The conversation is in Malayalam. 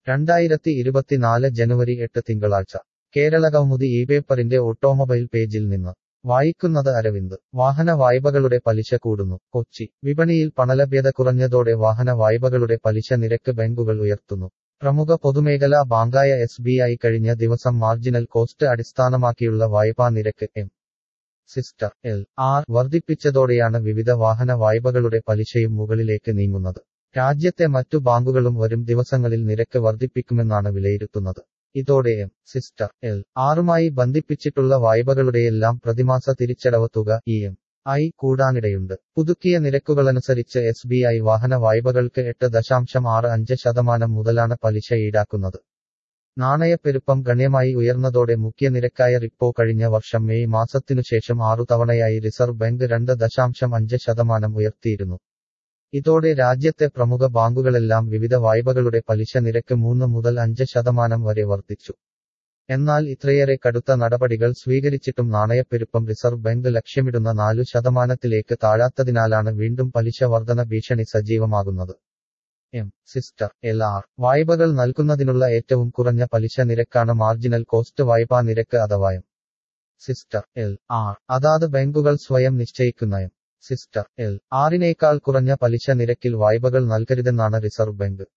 രണ്ടായിരത്തി ഇരുപത്തിനാല് ജനുവരി എട്ട് തിങ്കളാഴ്ച കേരളകൗമുദി ഈ പേപ്പറിന്റെ ഓട്ടോമൊബൈൽ പേജിൽ നിന്ന് വായിക്കുന്നത് അരവിന്ദ് വാഹന വായ്പകളുടെ പലിശ കൂടുന്നു കൊച്ചി വിപണിയിൽ പണലഭ്യത കുറഞ്ഞതോടെ വാഹന വായ്പകളുടെ പലിശ നിരക്ക് ബാങ്കുകൾ ഉയർത്തുന്നു പ്രമുഖ പൊതുമേഖലാ ബാങ്കായ എസ് ബി ഐ കഴിഞ്ഞ ദിവസം മാർജിനൽ കോസ്റ്റ് അടിസ്ഥാനമാക്കിയുള്ള വായ്പാ നിരക്ക് എം സിസ്റ്റർ എൽ ആർ വർദ്ധിപ്പിച്ചതോടെയാണ് വിവിധ വാഹന വായ്പകളുടെ പലിശയും മുകളിലേക്ക് നീങ്ങുന്നത് രാജ്യത്തെ മറ്റു ബാങ്കുകളും വരും ദിവസങ്ങളിൽ നിരക്ക് വർദ്ധിപ്പിക്കുമെന്നാണ് വിലയിരുത്തുന്നത് ഇതോടെ എം സിസ്റ്റർ എൽ ആറുമായി ബന്ധിപ്പിച്ചിട്ടുള്ള വായ്പകളുടെയെല്ലാം പ്രതിമാസ തിരിച്ചടവ് തുക ഇ എം ഐ കൂടാനിടയുണ്ട് പുതുക്കിയ നിരക്കുകളനുസരിച്ച് എസ് ബി ഐ വാഹന വായ്പകൾക്ക് എട്ട് ദശാംശം ആറ് അഞ്ച് ശതമാനം മുതലാണ് പലിശ ഈടാക്കുന്നത് നാണയപ്പെരുപ്പം ഗണ്യമായി ഉയർന്നതോടെ മുഖ്യ നിരക്കായ റിപ്പോ കഴിഞ്ഞ വർഷം മെയ് മാസത്തിനുശേഷം ആറു തവണയായി റിസർവ് ബാങ്ക് രണ്ട് ദശാംശം അഞ്ച് ശതമാനം ഉയർത്തിയിരുന്നു ഇതോടെ രാജ്യത്തെ പ്രമുഖ ബാങ്കുകളെല്ലാം വിവിധ വായ്പകളുടെ പലിശ നിരക്ക് മൂന്ന് മുതൽ അഞ്ച് ശതമാനം വരെ വർദ്ധിച്ചു എന്നാൽ ഇത്രയേറെ കടുത്ത നടപടികൾ സ്വീകരിച്ചിട്ടും നാണയപ്പെരുപ്പം റിസർവ് ബാങ്ക് ലക്ഷ്യമിടുന്ന നാലു ശതമാനത്തിലേക്ക് താഴാത്തതിനാലാണ് വീണ്ടും പലിശ വർധന ഭീഷണി സജീവമാകുന്നത് എം സിസ്റ്റർ എൽ ആർ വായ്പകൾ നൽകുന്നതിനുള്ള ഏറ്റവും കുറഞ്ഞ പലിശ നിരക്കാണ് മാർജിനൽ കോസ്റ്റ് വായ്പാ നിരക്ക് അഥവാ എം സിസ്റ്റർ എൽ ആർ അതാത് ബാങ്കുകൾ സ്വയം നിശ്ചയിക്കുന്ന എം സിസ്റ്റർ എൽ ആറിനേക്കാൾ കുറഞ്ഞ പലിശ നിരക്കിൽ വായ്പകൾ നൽകരുതെന്നാണ് റിസർവ് ബാങ്ക്